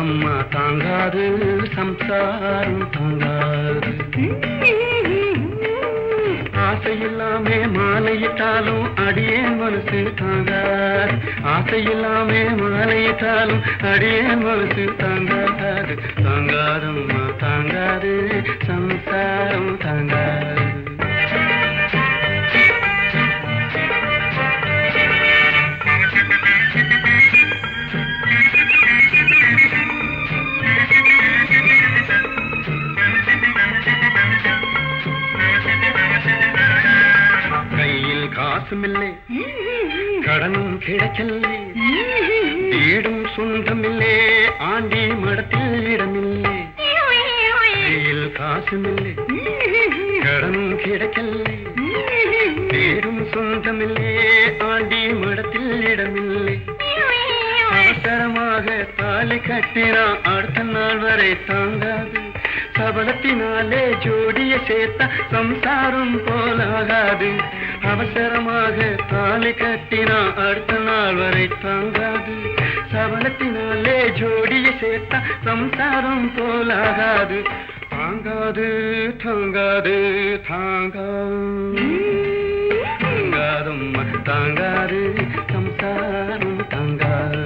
தாங்காதம்மா தாங்காது சம்சாரம் தாங்காது ஆசையில்லாமே மாலையிட்டாலும் அடியேன் மனசு தாங்காது ஆசையில்லாமே மாலையிட்டாலும் அடியேன் மனசு தாங்காது தாங்காதம்மா தாங்காது சம்சாரம் தாங்காது கையில் காசுமில்லை கடனும் கிடைக்கல்லே வீடும் சொந்தமில்லே ஆண்டி மடத்தில் இடமில்லை கையில் காசுமில்லை கடனும் கிடைக்கல்லே வீடும் சொந்தமில்லே ஆண்டி மடத்தில் இடமில்லை அவசரமாக தாலி கட்டினா அடுத்த நாள் வரை தாங்காது சபலத்தினாலே ஜோடிய சேர்த்தா சம்சாரம் போலாகாது அவசரமாக தாலி கட்டினா அடுத்த நாள் வரை தாங்காது சபலத்தினாலே ஜோடிய சேர்த்தா சம்சாரம் போலாகாது தாங்காது தாங்காது தாங்காது தாங்காதும் தாங்காது சம்சாரம் தாங்காது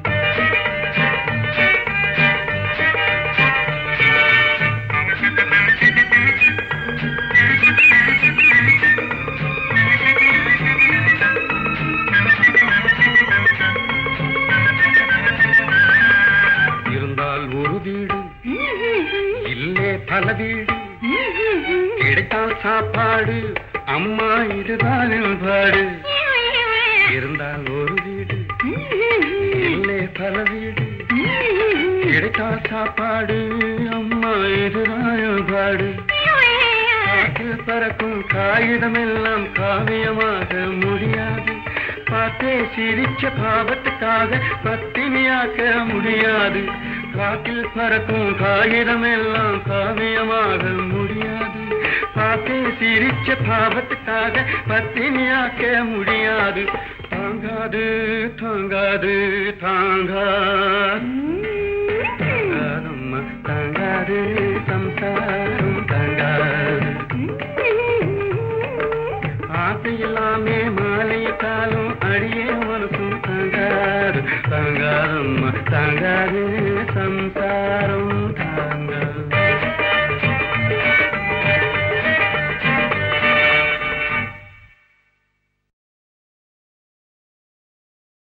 இருந்தால் ஒரு வீடு இல்லே பல வீடு கிடைத்தால் சாப்பாடு அம்மா இதுதான் பாடு இருந்தால் ஒரு வீடு இல்லே பல வீடு கிடைத்தால் சாப்பாடு அம்மா இதுதான் பாடு காற்றில் பறக்கும் காகிதம் எல்லாம் காவியமாக முடியாது பார்த்தே சிரிச்ச பாவத்துக்காக பத்தினியாக்க முடியாது காற்றில் பறக்கும் காகிதம் எல்லாம் காவியமாக முடியாது பார்த்தே சிரிச்ச பாவத்துக்காக பத்தினியாக்க முடியாது தாங்காது தாங்காது தாங்காது தாங்காதம்மா தாங்காது சம்சாரம் தாங்காது ஆசையில்லாமே மாலையிட்டாலும் அடியே மனசும் தாங்காது தாங்காதம்மா தாங்காது சம்சாரம்